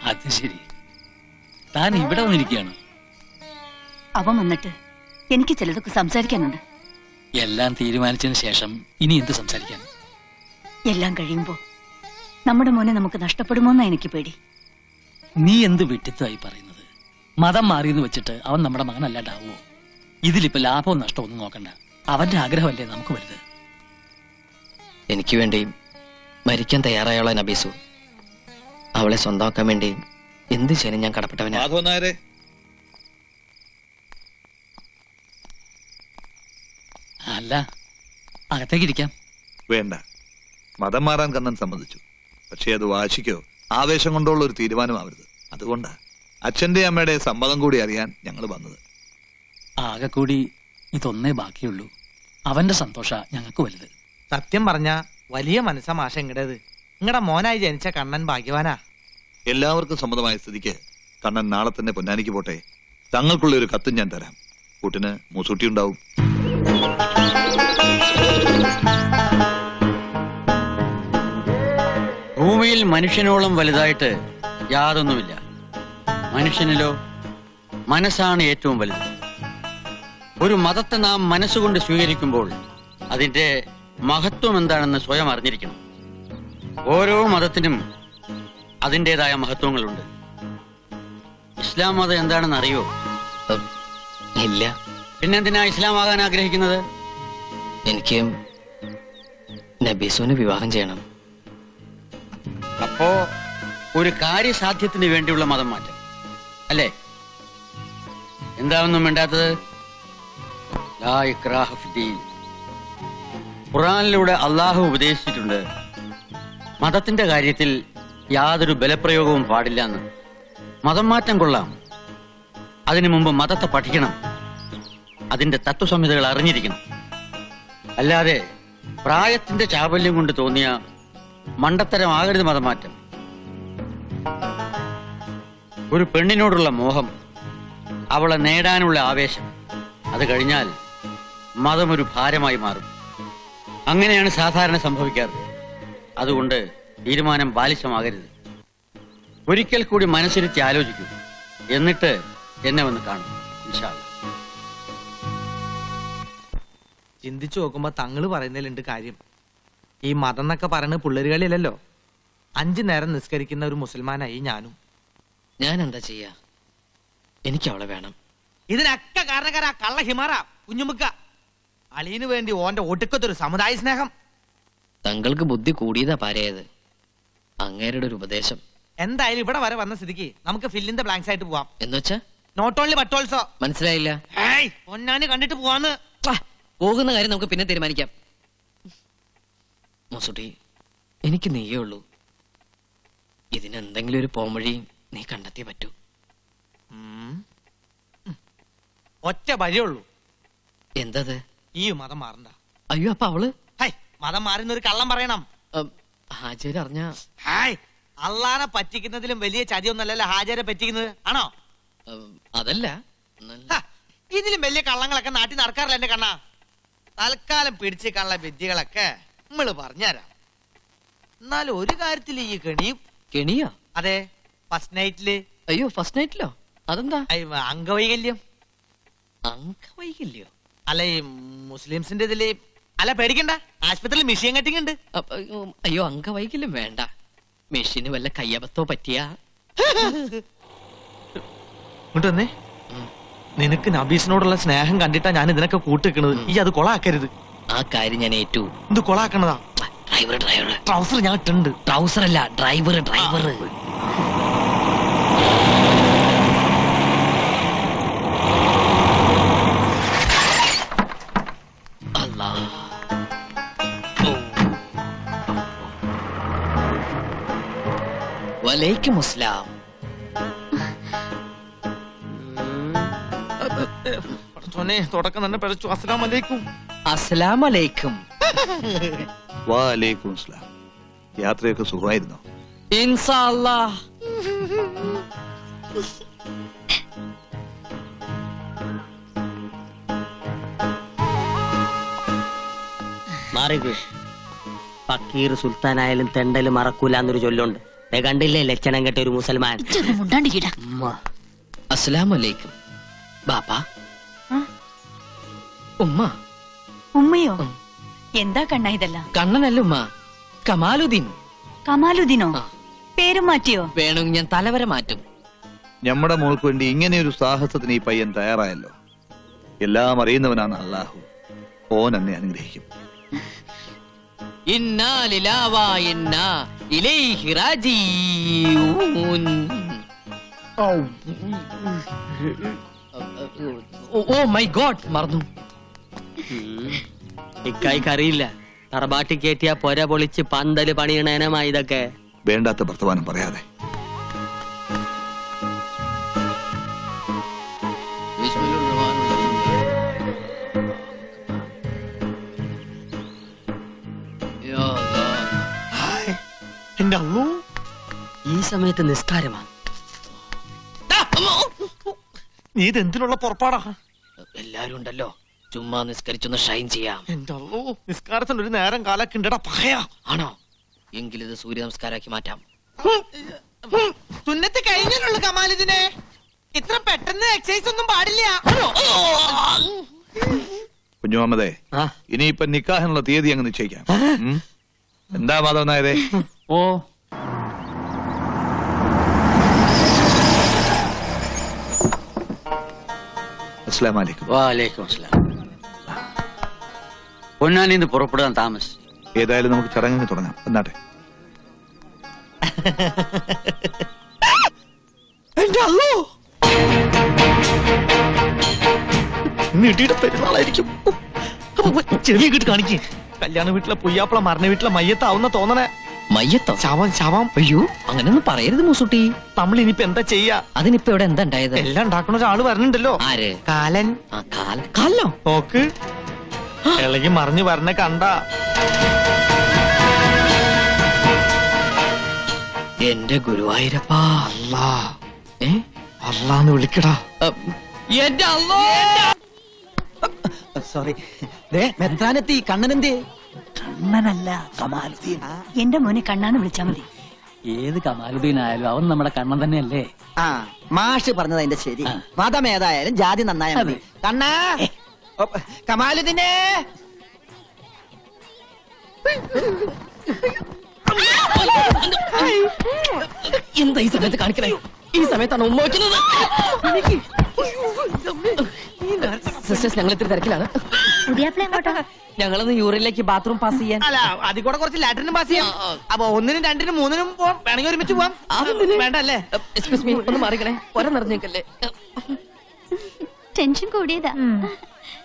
അത് ശരി താൻ ഇവിടെ വന്നിരിക്കുകയാണ് അവൻ വന്നിട്ട് എനിക്ക് ചിലതൊക്കെ സംസാരിക്കാനുണ്ട് എല്ലാം തീരുമാനിച്ചതിന് ശേഷം ഇനി എന്ത് സംസാരിക്കാൻ എല്ലാം കഴിയുമ്പോ നമ്മുടെ മോനെ നമുക്ക് നഷ്ടപ്പെടുമോന്നാ എനിക്ക് പേടി നീ എന്ത് വിട്ടിത്തമായി പറയുന്നത് മതം മാറിയെന്ന് വെച്ചിട്ട് അവൻ നമ്മുടെ മകനല്ലാണ്ടാവുമോ ഇതിലിപ്പോ ലാഭവും നഷ്ടവും ഒന്നും നോക്കണ്ട അവന്റെ ആഗ്രഹമല്ലേ നമുക്ക് വലുത് എനിക്ക് വേണ്ടി മരിക്കാൻ തയ്യാറായുള്ള നബീസു അവളെ സ്വന്തമാക്കാൻ വേണ്ടി എന്ത് ചെയ്യാനും ഞാൻ കടപ്പെട്ടവനാ മാധവൻ നായരെ അല്ല അകത്തേക്ക് ഇരിക്കാം വേണ്ട മതം മാറാൻ കണ്ണൻ സമ്മതിച്ചു പക്ഷേ അത് വാശിക്കോ ആവേശം കൊണ്ടുള്ള ഒരു തീരുമാനമാവരുത് അതുകൊണ്ടാ അച്ഛന്റെ അമ്മയുടെ സമ്മതം കൂടി അറിയാൻ ഞങ്ങൾ വന്നത് ആകെ കൂടി ഇതൊന്നേ ബാക്കിയുള്ളൂ അവന്റെ സന്തോഷ ഞങ്ങൾക്ക് വലുത് സത്യം പറഞ്ഞ വലിയ മനസ്സാ മാഷ ഇങ്ങടേത് നിങ്ങടെ മോനായി ജനിച്ച കണ്ണൻ ഭാഗ്യവാനാ എല്ലാവർക്കും സമ്മതമായ സ്ഥിതിക്ക് കണ്ണൻ നാളെ തന്നെ പൊന്നാനിക്ക് പോട്ടെ തങ്ങൾക്കുള്ള ഒരു കത്തും ഞാൻ തരാം കൂട്ടിന് മൂസൂട്ടി ഉണ്ടാവും ഭൂമിയിൽ മനുഷ്യനോളം വലുതായിട്ട് യാതൊന്നുമില്ല മനുഷ്യനിലോ മനസ്സാണ് ഏറ്റവും വലുത് ഒരു മതത്തെ നാം മനസ്സുകൊണ്ട് സ്വീകരിക്കുമ്പോൾ അതിന്റെ മഹത്വം എന്താണെന്ന് സ്വയം അറിഞ്ഞിരിക്കണം ഓരോ മതത്തിനും അതിൻ്റെതായ മഹത്വങ്ങളുണ്ട് ഇസ്ലാം മതം എന്താണെന്ന് അറിയോ ഉം, ഇല്ല പിന്നെന്തിനാ ഇസ്ലാം ആകാൻ ആഗ്രഹിക്കുന്നത് എനിക്ക് നബീസുവിനെ വിവാഹം ചെയ്യണം അപ്പോ ഒരു കാര്യസാധ്യത്തിന് വേണ്ടിയുള്ള മതം മാറ്റം അല്ലേ എന്താണെന്നും വേണ്ടാത്തത് ലാ ഇക്രാഹ ഫിദ്ദീൻ. ഖുറാനിലൂടെ അള്ളാഹു ഉപദേശിച്ചിട്ടുണ്ട് മതത്തിന്റെ കാര്യത്തിൽ യാതൊരു ബലപ്രയോഗവും പാടില്ല എന്ന് മതം മാറ്റം കൊള്ളാം അതിനു മുമ്പ് മതത്തെ പഠിക്കണം അതിന്റെ തത്വസംഹിതകൾ അറിഞ്ഞിരിക്കണം അല്ലാതെ പ്രായത്തിന്റെ ചാബല്യം കൊണ്ട് തോന്നിയ മണ്ടത്തരമാകരുത് മതമാറ്റം ഒരു പെണ്ണിനോടുള്ള മോഹം അവളെ നേടാനുള്ള ആവേശം അത് കഴിഞ്ഞാൽ മതം ഒരു ഭാരമായി മാറും അങ്ങനെയാണ് സാധാരണ സംഭവിക്കാറ് അതുകൊണ്ട് തീരുമാനം ബാലിശമാകരുത് ഒരിക്കൽ കൂടി മനസ്സിരുത്തി ആലോചിക്കൂ എന്നിട്ട് എന്നെ വന്ന് കാണും ഇൻഷാ അല്ലാ. ചിന്തിച്ചു നോക്കുമ്പോ തങ്ങള് പറയുന്നതിലുണ്ട് കാര്യം ഈ മതം എന്നൊക്കെ പറയുന്നത് പിള്ളേരുകളിലല്ലോ അഞ്ചു നേരം നിസ്കരിക്കുന്ന ഒരു മുസൽമാനായി ഞാനും ഞാൻ എന്താ ചെയ്യാ എനിക്ക് അവളെ വേണം ഇതിനൊക്കെ കാരണക്കാരാ കള്ള ഹിമാറ കുഞ്ഞുമുക്ക അളിയന് വേണ്ടി ഓന്റെ ഒടുക്കത്തൊരു സമുദായ സ്നേഹം തങ്ങൾക്ക് ബുദ്ധി കൂടിയതാ പാരയത് അങ്ങേരുടെ ഒരു ഉപദേശം എന്തായാലും ഇവിടെ വരെ വന്ന സ്ഥിതിക്ക് നമുക്ക് ഫില്ലിന്റെ ബ്ലാങ്ക്സ് ആയിട്ട് പോവാം എന്നുവെച്ചാ നോട്ട് ഓൺലി ബട്ട് ഓൾസോ മനസ്സിലായില്ല ഏയ് പൊന്നാനി കണ്ടിട്ട് പോവാന്ന് ഛ, പോകുന്ന കാര്യം നമുക്ക് പിന്നെ തീരുമാനിക്കാം മൊസുട്ടി എനിക്ക് നീയേ ഉള്ളൂ ഇതിനെന്തെങ്കിലും ഒരു പോംവഴി നീ കണ്ടെത്തിയേ പറ്റൂ ഉം. ഉം. ഒറ്റ വഴിയുള്ളൂ എന്തത് ഈ മതം മാറണ്ട അയ്യോ അപ്പൊ അവള് ഹൈ മതം മാറുന്ന ഒരു കള്ളം പറയണം ഉം, ഹാജര് അറിഞ്ഞ ഹായ് അള്ളാനെ പറ്റിക്കുന്നതിലും വലിയ ചതിയൊന്നല്ലല്ലോ ഹാജരെ പറ്റിക്കുന്നത് ആണോ അതല്ല നല്ല- ഹ, ഇതിലും വലിയ കള്ളങ്ങളൊക്കെ നാട്ടിൽ നടക്കാറില്ല എന്റെ കണ്ണാ തൽക്കാലം പിടിച്ച് കള്ള വിദ്യകളൊക്കെ നമ്മള് പറഞ്ഞുതരാം എന്നാലും ഒരു കാര്യത്തിൽ ഈ കെണിയും കെണിയോ അതെ ഫസ്റ്റ് നൈറ്റില് അയ്യോ ഫസ്റ്റ് നൈറ്റിലോ അതെന്താ ഐ, അംഗവൈകല്യം അങ്കവൈകില്ലയോ അല്ല ഈ മുസ്ലിംസിന്റെ ഇതില് അല്ല പേടിക്കണ്ട ആശുപത്രിയിൽ മിഷീൻ കട്ടിങ് ഉണ്ട് അപ്പ, ഉം, അയ്യോ അങ്കവൈകില്യം വേണ്ട മെഷീന് വല്ല കയ്യബത്തോ പറ്റിയാ ഇങ്ങോട്ട് വന്നേ നിനക്ക് നബീസിനോടുള്ള സ്നേഹം കണ്ടിട്ടാ ഞാൻ ഇതിനൊക്കെ കൂട്ടിക്കണത് ഈ അത് കൊളാക്കരുത് ആ കാര്യം ഞാൻ ഏറ്റു ഇത് കൊളാക്കണതാ ഡ്രൈവർ ഡ്രൈവർ ട്രൗസർ ഞാൻ ഇട്ടുണ്ട് ട്രൗസർ അല്ല ഡ്രൈവർ ഡ്രൈവർ അല്ലാ വലൈക്കും അസ്സലാം പടച്ചോനെ തുടക്കം തന്നെ പഴച്ചു അസ്സലാം വലൈക്കും അസ്സലാം അലൈക്കും വാലേക്കും അസ്സലാം യാത്രയൊക്കെ സുഖമായിരുന്നോ ഇൻസാ അല്ലാഹ് മാറിക്ക് ഫക്കീർ സുൽത്താനായാലും തെണ്ടല് മറക്കൂല എന്നൊരു ചൊല്ലുണ്ട് ദേ കണ്ടില്ലേ ലക്ഷണം കെട്ട ഒരു മുസൽമാൻ ഇച്ചൊന്നും മുണ്ടാണ്ടിരിക്കടാ അസ്സലാമലൈക്കും ബാപ്പ ആ? ഉമ്മ ഉമ്മയോ എന്താ കണ്ണ ഇതെല്ലാം കണ്ണനല്ല ഉമ്മ കമാലുദ്ദീൻ കമാലുദ്ദീനോ ആ. പേരും മാറ്റിയോ വേണമെങ്കിൽ ഞാൻ തലവര മാറ്റും നമ്മുടെ മോൾക്ക് വേണ്ടി ഇങ്ങനെയൊരു സാഹസത്തിന് ഈ പയ്യൻ തയ്യാറായല്ലോ എല്ലാം അറിയുന്നവനാണ് അള്ളാഹു ഓൻ എന്നെ അനുഗ്രഹിക്കും ഇന്നാ ലിലാവ ഇന്നാ ഇലൈഹി റാജിഊൻ. ഓ ഓ മൈ ഗോഡ് മറന്നു ഇക്കായിക്ക് അറിയില്ല തറബാട്ടി കയറ്റിയ പൊര പൊളിച്ച് പന്തല് പണിയണേനമാ ഇതൊക്കെ വേണ്ടാത്ത വർത്തമാനം പറയാതെ യാ അല്ലാഹ്. എന്റെ അള്ളൂ ഈ സമയത്ത് നിസ്കാരമാ ദാ, അമ്മോ. നീ ഇത് എന്തിനുള്ള പുറപ്പാടാ എല്ലാരും ഉണ്ടല്ലോ ചുമ്മാ നിസ്കരിച്ചൊന്ന് ഷൈൻ ചെയ്യാം എന്റെ അള്ളൂ നിസ്കാരത്തിന് ഒരു നേരം കാലൊക്കെ ഉണ്ടടാ പകയാ ആണോ എങ്കിലിത് സൂര്യ നമസ്കാരാക്കി മാറ്റാം തുന്നത്ത് കഴിഞ്ഞല്ലോ കമാലിതിനെ ഇത്ര പെട്ടെന്ന് എക്സസൈസ് ഒന്നും പാടില്ല കുഞ്ഞുമുഹമ്മദേ ആ ഇനിയിപ്പൊ നിക്കാഹിനുള്ള തീയതി അങ്ങ് നിശ്ചയിക്കാം ഉം? എന്താ മാധവൻ നായരെ ഓ അസ്സലാം വലൈക്കും വാലേക്കും അസ്സലാം പൊന്നാനിന്ന് പുറപ്പെടാൻ താമസിച്ചു ഏതായാലും നമുക്ക് ചടങ്ങിന് തുടങ്ങാം എന്നാട്ടെ എന്റെ അള്ളൂ നീട്ടിയുടെ പെരുന്നാളായിരിക്കും ചെറിയ കിട്ട് കാണിക്ക് കല്യാണ വീട്ടിലെ പുയ്യാപ്പള മരണ വീട്ടിലെ മയ്യത്താവുന്ന തോന്നണേ മയ്യത്തോ ശവം ശവം അയ്യോ അങ്ങനെയൊന്നും പറയരുത് മൂസുട്ടി നമ്മൾ ഇനിയിപ്പോ എന്താ ചെയ്യാ അതിനിപ്പോ ഇവിടെ എന്താ ഉണ്ടായത് എല്ലാം ഉണ്ടാക്കുന്ന ഒരാള് വരണുണ്ടല്ലോ ആര് കാലൻ ആ കാല കാലോ നോക്ക് ഇളകി മറിഞ്ഞു വരണ കണ്ട എന്റെ ഗുരുവായൂരപ്പാ അല്ലാ ഏ അല്ലാന്ന് വിളിക്കടാ അ, എന്റെ അല്ലോ സോറി മെത്താനെത്തി കണ്ണനെന്തേ കണ്ണനല്ല കമാലുദ്ദീൻ എന്റെ മോനെ കണ്ണാന്ന് വിളിച്ചാ മതി ഏത് കമാലുദ്ദീൻ ആയാലും അവൻ നമ്മുടെ കണ്ണൻ തന്നെയല്ലേ ആ മാഷ് പറഞ്ഞത് അതിന്റെ ശരി ആ. മതം ഏതായാലും ജാതി നന്നായ മതി അതെ. കണ്ണാ ഒപ്പ്. കമാലുദ്ദീനെ എന്താ ഈ സമയത്ത് കാണിക്കണേ ഈ സമയത്താണ് ഉമ്മ വയ്ക്കുന്നത് സിസ്റ്റേഴ്സ് ഞങ്ങൾ ഇത്തിരി തിരക്കിലാണ് ഞങ്ങളൊന്ന് യൂറിനിലേക്ക് ബാത്റൂം പാസ് ചെയ്യാൻ അല്ല അതിൽ കൂടെ കുറച്ച് ലാറ്ററിനും പാസ് ചെയ്യാം അപ്പൊ ഒന്നിനും രണ്ടിനും മൂന്നിനും പോവാം വേണമെങ്കിൽ ഒരുമിച്ച് പോവാം അതെന്തിന്? വേണ്ട അല്ലേ എക്സ്ക്യൂസ് മീ ഒന്ന് മാറിക്കണേ ഒര നിറഞ്ഞേക്കല്ലേ ടെൻഷൻ കൂടിയതാ